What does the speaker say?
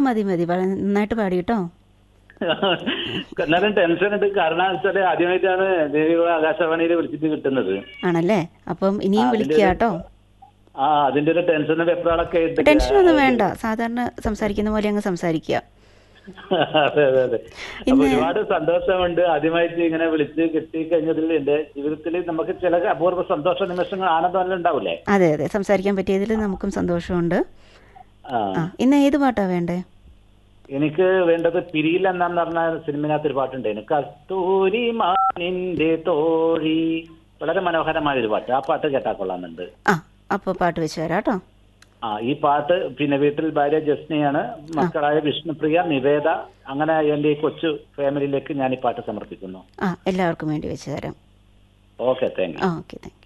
മതി മതി വളരെ നന്നായിട്ട് പാടി കേട്ടോ എന്നാലും ടെൻഷൻ ഉണ്ട് കാരണം വെച്ചാല് ആദ്യമായിട്ടാണ് ദേവികുളം ആകാശവാണിയിൽ വിളിച്ചിട്ട് കിട്ടുന്നത് ആണല്ലേ അപ്പം ഇനിയും വിളിക്കുക കേട്ടോ ആ അതിന്റെ ഒരു ടെൻഷനും വെപ്രാളൊക്കെ ആയിട്ട് ടെൻഷനൊന്നും വേണ്ട സാധാരണ സംസാരിക്കുന്ന പോലെ അങ്ങ് സംസാരിക്കുക അതെ അതെ അതെ അപ്പൊ ഒരുപാട് സന്തോഷമുണ്ട് ആദ്യമായിട്ട് ഇങ്ങനെ വിളിച്ച് കിട്ടി കഴിഞ്ഞതിൽ എന്റെ ജീവിതത്തിൽ നമുക്ക് ചില അപൂർവ സന്തോഷ നിമിഷങ്ങൾ ആനന്ദം ഉണ്ടാവില്ലേ അതെ അതെ സംസാരിക്കാൻ പറ്റിയതിൽ നമുക്കും സന്തോഷമുണ്ട് ആ ആ ഇന്ന് ഏത് പാട്ടാ വേണ്ടേ എനിക്ക് വേണ്ടത് പിരിയില്ല എന്നാന്ന് പറഞ്ഞ സിനിമയിനകത്ത് ഒരു പാട്ടുണ്ട് എനിക്ക് കസ്തൂരി മാനിന്റെ തോഴി വളരെ മനോഹരമായ ഒരു പാട്ട് ആ പാട്ട് കേട്ടാ കൊള്ളാമെന്നുണ്ട് ആ അപ്പോൾ പാട്ട് വെച്ച് തരാം കേട്ടോ ആ ഈ പാട്ട് പിന്നെ വീട്ടിൽ ഭാര്യ ജസ്നയാണ് മക്കളായ വിഷ്ണുപ്രിയ നിവേദ അങ്ങനെ എന്റെ ഈ കൊച്ചു ഫാമിലിയിലേക്ക് ഞാൻ ഈ പാട്ട് സമർപ്പിക്കുന്നു ആ എല്ലാവർക്കും വേണ്ടി വെച്ച് തരാം okay thank you ah okay thank